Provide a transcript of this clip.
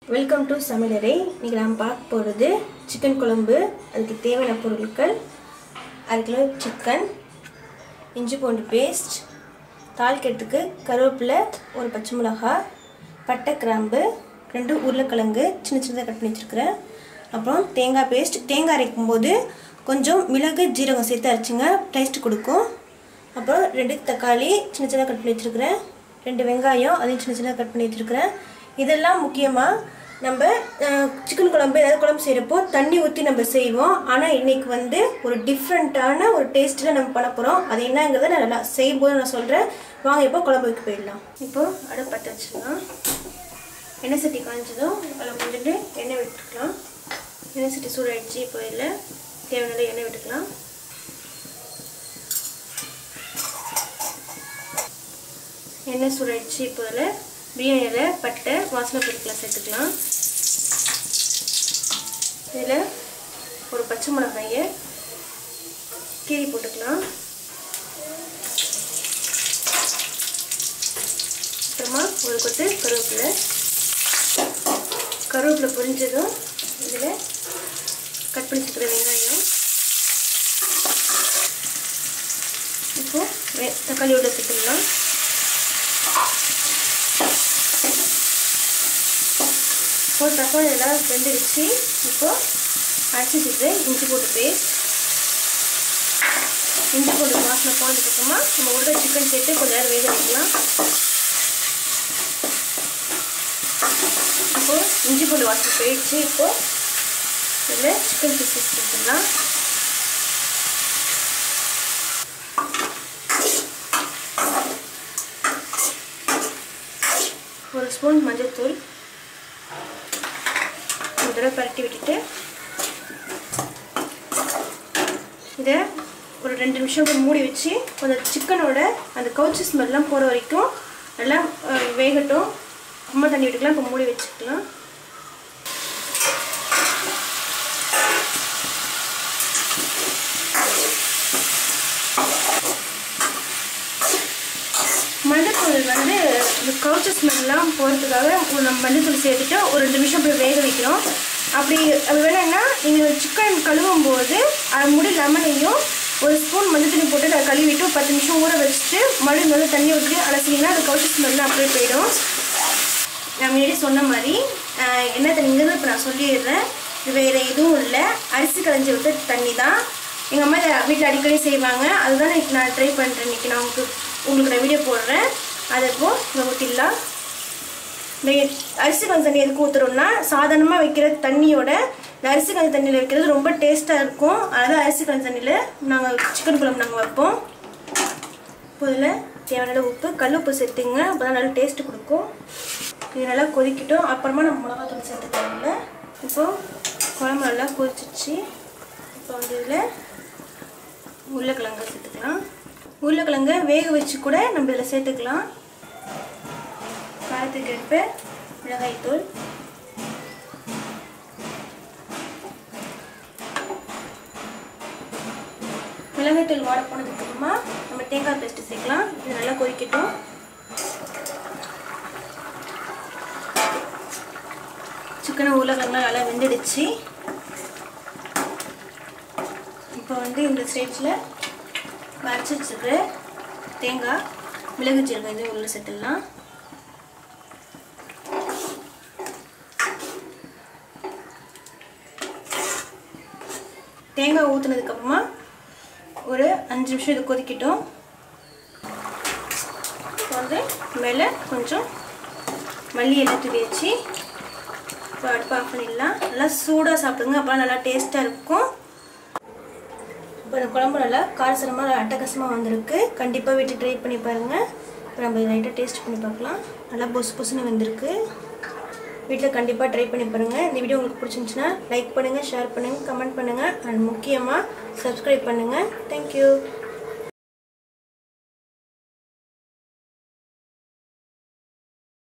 welcome to சமையலறை இன்றைக்கி நாம் பார்க்க போகிறது சிக்கன் குழம்பு அதுக்கு தேவையான பொருட்கள் அரை கிலோ சிக்கன் இஞ்சி பூண்டு பேஸ்ட் தாளிக்கிறதுக்கு கருவேப்பிலை ஒரு பச்சை மிளகாய் பட்டை கிராம்பு ரெண்டு உருளைக்கிழங்கு சின்ன சின்னதாக கட் பண்ணி வச்சுருக்கிறேன் அப்புறம் தேங்காய் பேஸ்ட் தேங்காய் அரைக்கும் போது கொஞ்சம் மிளகு ஜீரகம் சேர்த்து அரைச்சிங்க டேஸ்ட் கொடுக்கும் அப்புறம் ரெண்டு தக்காளி சின்ன சின்னதாக கட் பண்ணி வச்சுருக்கிறேன் ரெண்டு வெங்காயம் அதையும் சின்ன சின்னதாக கட் பண்ணி வச்சுருக்கிறேன் இதெல்லாம் முக்கியமாக நம்ம சிக்கன் குழம்பு ஏதாவது குழம்பு செய்கிறப்போ தண்ணி ஊற்றி நம்ம செய்வோம் ஆனால் இன்றைக்கி வந்து ஒரு டிஃப்ரெண்ட்டான ஒரு டேஸ்ட்டில் நம்ம பண்ண போகிறோம் அது என்னங்கிறத நான் நல்லா செய்யும்போது நான் சொல்கிறேன் வாங்க இப்போ குழம்பு வைக்க போயிடலாம் இப்போது அடுப்பு பற்ற வச்சுக்கலாம் எண்ணெய் சட்டி காய்ஞ்சதும் அதில் கொஞ்சோண்டு எண்ணெய் விட்டுக்கலாம் எண்ணெய் சட்டி சூடாயிடுச்சு இப்போ இதில் தேவையான எண்ணெய் விட்டுக்கலாம் எண்ணெய் சூடாயிடுச்சு இப்போ இதில் பிரியாணியில் பட்டை வாசனை பொருட்களை சேர்த்துக்கலாம் இதில் ஒரு பச்சை மிளகாயை கீரி போட்டுக்கலாம் அப்புறமா ஒரு கொத்து கருவேப்பிலை கருவேப்பிலை பொரிஞ்சதும் இதில் கட் பண்ணி வச்சுக்கிற வெங்காயம் இப்போது தக்காளியோட சேர்த்துக்கலாம் இப்போ தக்காளி எல்லாம் வெந்துடுச்சு இப்போ அரைச்சி வச்சுட்டு இஞ்சி போட்டு பேஸ்ட் இஞ்சி போட்டு வாசனை போனதுக்கப்புறமா நம்ம உள்ள சிக்கன் சேர்த்து கொஞ்சம் நேரம் வேக வைக்கலாம் இப்போ இஞ்சி பூண்டு வாசனை போயிடுச்சு இப்போ இதில் சிக்கன் பீசஸ் சேர்த்துக்கலாம் ஒரு ஸ்பூன் மஞ்சள் தூள் ஒரு தடவை பரட்டி விட்டுட்டு இதை ஒரு ரெண்டு நிமிஷம் மூடி வச்சு கொஞ்சம் சிக்கனோட அந்த கவுச்சி ஸ்மெல்லாம் போகிற வரைக்கும் நல்லா வேகட்டும் அம்மா தண்ணி விட்டுக்கலாம் இப்போ மூடி வச்சுக்கலாம் மஞ்சத்தூள் வந்து இந்த கவுச்ச ஸ்மெல்லாம் போகிறதுக்காக நம்ம மஞ்சத்தூள் சேர்த்துட்டு ஒரு ரெண்டு நிமிஷம் போய் வேக வைக்கிறோம் அப்படி அப்படி வேணும்னா நீங்கள் சிக்கன் கழுவும் போது அது முடி லெமனையும் ஒரு ஸ்பூன் மஞ்சள் தண்ணி போட்டு அதை கழுவிட்டு ஒரு பத்து நிமிஷம் ஊற வச்சுட்டு மறுபடியும் நல்லா தண்ணி ஊற்றி அலசிங்கன்னா அந்த கவுச்ச ஸ்மெல்லாம் அப்படியே போயிடும் நான் முன்னாடி சொன்ன மாதிரி என்ன தண்ணிங்கிறது இப்போ நான் சொல்லிடுறேன் இது வேறு எதுவும் இல்லை அரிசி களைஞ்சி விட்ட தண்ணி தான் எங்கள் அம்மா இதை வீட்டில் அடிக்கடி செய்வாங்க அதுதான் நான் ட்ரை பண்ணுறேன் இன்றைக்கி நான் உங்களுக்கு உங்களுக்கு நான் வீடியோ போடுறேன் அதை இப்போது இங்கே ஊற்றிடலாம் இந்த அரிசி கஞ்சி தண்ணி எதுக்கு ஊற்றுறோம்னா சாதாரணமாக வைக்கிற தண்ணியோட இந்த அரிசி கஞ்சி தண்ணியில் வைக்கிறது ரொம்ப டேஸ்ட்டாக இருக்கும் அதனால் அரிசி கஞ்சி தண்ணியில் நாங்கள் சிக்கன் குழம்பு நாங்கள் வைப்போம் இப்போ இதில் தேவையான உப்பு கல் உப்பு சேர்த்துங்க அப்போ தான் நல்லா டேஸ்ட்டு கொடுக்கும் இது நல்லா கொதிக்கட்டும் அப்புறமா நம்ம மிளகாத்தூள் சேர்த்துக்கலாம்ல இப்போது குழம்பு நல்லா கொதிச்சிச்சு இப்போ வந்து இதில் உருளைக்கிழங்கு சேர்த்துக்கலாம் உருளைக்கிழங்க வேக வச்சு கூட நம்ம இதில் சேர்த்துக்கலாம் காரத்துக்கு ஏற்ப மிளகாய்த்தூள் மிளகாய்த்தூள் வாட போனதுக்கு அப்புறமா நம்ம தேங்காய் பேஸ்ட்டு சேர்க்கலாம் இது நல்லா கொதிக்கட்டும் சிக்கனை உருளைக்கிழங்குலாம் நல்லா வெந்துடுச்சு இப்போ வந்து இந்த ஸ்டேஜில் வரைச்சி வச்சுருக்கிற தேங்காய் மிளகு ஜீரகம் இதையும் உள்ள சேர்த்துடலாம் தேங்காய் ஊற்றுனதுக்கப்புறமா ஒரு அஞ்சு நிமிஷம் இது கொதிக்கட்டும் வந்து மேலே கொஞ்சம் மல்லி எல்லாம் தூவி வச்சு இப்போ அடுப்பு ஆஃப் பண்ணிடலாம் நல்லா சூடாக சாப்பிடுங்க அப்போ நல்லா டேஸ்ட்டாக இருக்கும் இப்போ இந்த குழம்பு நல்லா காரசரமாக அட்டகாசமாக வந்திருக்கு கண்டிப்பாக வீட்டு ட்ரை பண்ணி பாருங்கள் இப்போ நம்ம லைட்டாக டேஸ்ட் பண்ணி பார்க்கலாம் நல்லா பொசு பொசுன்னு வந்திருக்கு வீட்டில் கண்டிப்பாக ட்ரை பண்ணி பாருங்கள் இந்த வீடியோ உங்களுக்கு பிடிச்சிருந்துச்சுன்னா லைக் பண்ணுங்கள் ஷேர் பண்ணுங்கள் கமெண்ட் பண்ணுங்கள் அண்ட் முக்கியமாக சப்ஸ்கிரைப் பண்ணுங்கள் தேங்க்யூ